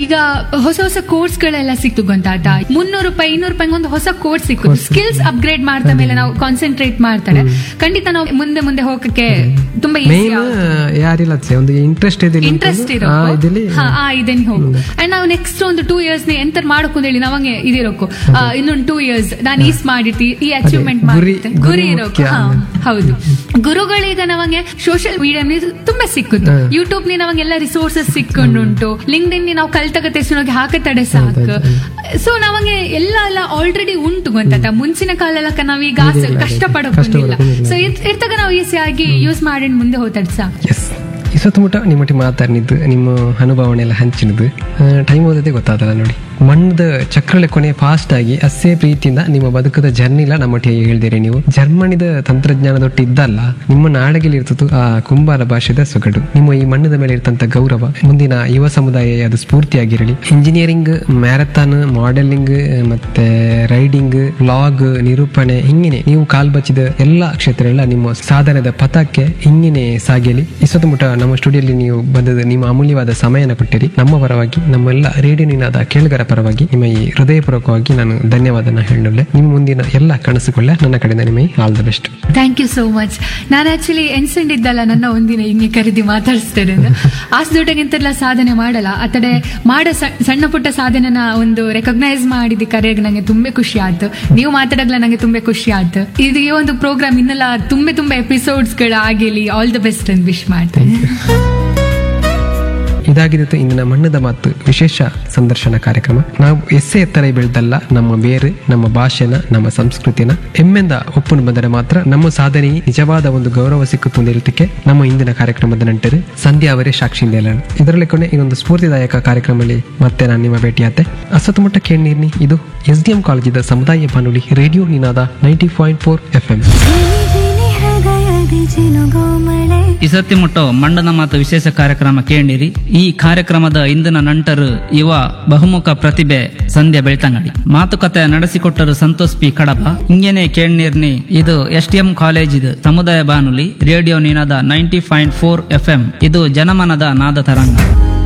ಈಗ ಹೊಸ ಹೊಸ ಕೋರ್ಸ್ ಗಳೆಲ್ಲ ಸಿಕ್ತು ಗೊತ್ತಾತ ಮುನ್ನೂರು ರೂಪಾಯಿ ಇನ್ನೂರು ರೂಪಾಯಿ ಒಂದು ಹೊಸ ಕೋರ್ಸ್ ಸಿಕ್ಕು ಸ್ಕಿಲ್ಸ್ ಅಪ್ಗ್ರೇಡ್ ಮಾಡ್ತಾ ಮೇಲೆ ನಾವು ಕಾನ್ಸಂಟ್ರೇಟ್ ಮಾಡ್ತಾರೆ ಖಂಡಿತ ನಾವು ಮುಂದೆ ಮುಂದೆ ಹೋಗಕ್ಕೆ ತುಂಬಾ ಈಸಿ ಮೇನ್ ಯಾರಿಲ್ಲ ಅದ್ಸೆ, ಒಂದು ಇಂಟ್ರೆಸ್ಟ್ ಇದೆ ಇಂಟ್ರೆಸ್ಟ್ ಇರೋ ಇದಿಲ್ಲಿ ಆ ಇದನ್ ಹೋಗು ಅಂಡ್ ನಾವು ನೆಕ್ಸ್ಟ್ ಒಂದು ಟೂ ಇಯರ್ಸ್ ಎಂತ ಹೇಳಿ ನಾವಂಗೆ ಇದಿರೋಕು ಆ, ಇನ್ನೊಂದು ಟೂ ಇಯರ್ಸ್ ನಾನು ಈಸ್ ಮಾಡಿರ್ತಿ ಈ ಅಚೀವ್ಮೆಂಟ್ ಗುರಿ- ಮಾಡಿರ್ತೆ ಗುರಿ ಗುರಿ ಇರೋಕು ಮುಖ್ಯ. ಹಾ, ಹೌದು ಗುರುಗಳೀಗ ನಮಗೆ ಸೋಷಿಯಲ್ ಮೀಡಿಯಾ ತುಂಬಾ ಸಿಕ್ಕುದು ಹ್ಮ್. ಯೂಟ್ಯೂಬ್ ನಿ ನಮಗೆಲ್ಲ ರಿಸೋರ್ಸಸ್ ಸಿಕ್ಕೊಂಡುಂಟು ಲಿಂಕ್ಡ್ ಇನ್ ನಾವು ಕಲ್ತಕ ತೆಸ್ಕೊಂಡೋಗಿ ಹಾಕತಡೆ ಸಾಕು ಸೊ ನಮಗೆ ಎಲ್ಲ ಎಲ್ಲ ಆಲ್ರೆಡಿ ಉಂಟು ಗೊತ್ತಾತ ಮುಂಚಿನ ಕಾಲಕ್ಕ ನಾವೀಗ ಆಸೆ ಇದಿಲ್ಲ, ಕಷ್ಟ ಕಷ್ಟ ಪಡೋದಿಲ್ಲ ಪಡೋದಿಲ್ಲ. ಸೊ ಇರ್ತಗ ನಾವು ಈಸಿಯಾಗಿ ಯೂಸ್ ಮಾಡಿ ಮುಂದೆ ಹೋತಾಡ್ ಸಾಕು ಎಸ್ ಇಸತ್ತು ಮುಟ ನಿಮ್ಮೊಟ್ಟಿಗೆ ಮಾತಾಡಿದ್ದು ನಿಮ್ಮ ಅನುಭವನೆ ಎಲ್ಲ ಹಂಚಿನದು ಟೈಮ್ ಓದೋದೇ ಗೊತ್ತಾದಲ್ಲ ನೋಡಿ ಮಣ್ಣದ ಚಕ್ರಳೆ ಕೊನೆ ಫಾಸ್ಟ್ ಆಗಿ ಅಷ್ಟೇ ಪ್ರೀತಿಯಿಂದ ನಿಮ್ಮ ಬದುಕದ ಜರ್ನಿಲ ನಮ್ಮೊಟ್ಟಿಗೆ ಹೇಳ್ದಿರಿ ನೀವು ಜರ್ಮನಿದ ತಂತ್ರಜ್ಞಾನದೊಟ್ಟು ಇದ್ದಲ್ಲ ನಿಮ್ಮ ನಾಡಗಿಲಿ ಇರ್ತದ್ದು ಆ ಕುಂಬಾರ ಭಾಷೆದ ಸೊಗಡು ನಿಮ್ಮ ಈ ಮಣ್ಣದ ಮೇಲೆ ಇರ್ತಂತ ಗೌರವ ಮುಂದಿನ ಯುವ ಸಮುದಾಯ ಅದು ಸ್ಫೂರ್ತಿಯಾಗಿರಲಿ ಇಂಜಿನಿಯರಿಂಗ್ ಮ್ಯಾರಥಾನ್ ಮಾಡೆಲಿಂಗ್ ಮತ್ತೆ ರೈಡಿಂಗ್ ವ್ಲಾಗ್ ನಿರೂಪಣೆ ಹಿಂಗಿನೇ ನೀವು ಕಾಲ್ ಬಚ್ಚಿದ ಎಲ್ಲ ಕ್ಷೇತ್ರಗಳ ನಿಮ್ಮ ಸಾಧನದ ಪಥಕ್ಕೆ ಹಿಂಗಿನೇ ಸಾಗಿಯಲಿ ಇಷ್ಟೊತ್ತು ಮುಟ ನಮ್ಮ ಸ್ಟುಡಿಯೋಲಿ ನೀವು ಬಂದದ ನಿಮ್ಮ ಅಮೂಲ್ಯವಾದ ಸಮಯನ ಕೊಟ್ಟಿರಿ ನಮ್ಮ ಪರವಾಗಿ ನಮ್ಮೆಲ್ಲ ರೇಡಿಯೋ ನಿನಾದ ಕೇಳುಗರ ಪರವಾಗಿ ನಿಮ್ಮ ಈ ಹೃದಯಪೂರ್ವಕವಾಗಿ ನಾನು ಧನ್ಯವಾದನ ಹೇಳಲೆ ನಿಮ್ಮ ಮುಂದಿನ ಎಲ್ಲ ಕನಸುಗಳೇ ನನ್ನ ಕಡೆಯಿಂದ ನಿಮಗೆ all the best thank you so much ನಾನು ಆಕ್ಚುಲಿ ಎನ್ಸಂಡಿದ್ದಲ್ಲ ನನ್ನ ಒಂದಿನ ಹಿಂಗೆ ಕರೆದಿ ಮಾತಾಡಿಸ್ತೇನೆ ಆಸ್ ದೊಡ್ಡಗಿಂತೆಲ್ಲ ಸಾಧನೆ ಮಾಡಲ್ಲ ಆತಡೆ ಮಾಡೋ ಸ- ಸಣ್ಣ ಪುಟ್ಟ ಸಾಧನೆನ ಒಂದು ರೆಕಗ್ನೈಸ್ ಮಾಡಿದ ಕರೆಗೆ ನಂಗೆ ತುಂಬಾ ಖುಷಿ ಆಯ್ತು ನೀವು ಮಾತಾಡಗ್ಲ ನಂಗೆ ತುಂಬಾ ಖುಷಿ ಆಯ್ತು ಇದು ಈ ಒಂದು ಪ್ರೋಗ್ರಾಮ್ ಇನ್ನೆಲ್ಲ ತುಂಬಾ ತುಂಬಾ ಎಪಿಸೋಡ್ಸ್ ಗಳು ಆಗಿಲಿ ಆಲ್ ದ ಬೆಸ್ಟ್ ಅಂತ ವಿಶ್ ಮಾಡ್ತೇನೆ ಇದಾಗಿದ್ದು ಇಂದಿನ ಮಣ್ಣದ ಮಾತು ವಿಶೇಷ ಸಂದರ್ಶನ ಕಾರ್ಯಕ್ರಮ ನಾವು ಎಸ್ಸೆ ಎತ್ತರ ಬೆಳೆದಲ್ಲ ನಮ್ಮ ಬೇರೆ ನಮ್ಮ ಭಾಷೆನ ನಮ್ಮ ಸಂಸ್ಕೃತಿನ ಹೆಮ್ಮೆಂದ ಒಪ್ಪುನು ಬಂದರೆ ಮಾತ್ರ ನಮ್ಮ ಸಾಧನೆ ನಿಜವಾದ ಒಂದು ಗೌರವ ಸಿಕ್ಕುತ್ತು ನಿಲ್ತಕ್ಕೆ ನಮ್ಮ ಇಂದಿನ ಕಾರ್ಯಕ್ರಮದ ನಂಟರು ಸಂಧ್ಯಾ ಅವರೇ ಸಾಕ್ಷಿಯಿಂದ ಹೇಳೋಣ ಇದರಲ್ಲಿ ಕೊನೆ ಇನ್ನೊಂದು ಸ್ಫೂರ್ತಿದಾಯಕ ಕಾರ್ಯಕ್ರಮದಲ್ಲಿ ಮತ್ತೆ ನಾನು ನಿಮ್ಮ ಭೇಟಿಯಾತೆ ಅಸತುಮುಟ್ಟ ಕೇಳಿರ್ನಿ ಇದು ಎಸ್ ಡಿ ಎಂ ಕಾಲೇಜಿದ ಸಮುದಾಯ ಬಾನುಲಿ radio Ninada ninety point four F M ಜಿನಿ ಹೃದಯದಿ ಜಿನುಗೋಮಳೆ ಇಸತ್ತಿ ಮುಟ್ಟೋ ಮಂಡನ ಮಾತು ವಿಶೇಷ ಕಾರ್ಯಕ್ರಮ ಕೇಳಿರಿ ಈ ಕಾರ್ಯಕ್ರಮದ ಇಂದಿನ ನಂಟರು ಯುವ ಬಹುಮುಖ ಪ್ರತಿಭೆ ಸಂಧ್ಯಾ ಬೆಳ್ತಂಗಡಿ ಮಾತುಕತೆ ನಡೆಸಿಕೊಟ್ಟರು ಸಂತೋಷ್ ಪಿ ಕಡಬ ಹಿಂಗೇನೆ ಕೇಳ್ನೀರ್ನಿ ಇದು ಎಸ್ ಟಿ ಎಂ ಕಾಲೇಜ್ ಇದು ಸಮುದಾಯ ಬಾನುಲಿ radio Ninada ninety point four F M ಇದು ಜನಮನದ ನಾದ ತರಂಗ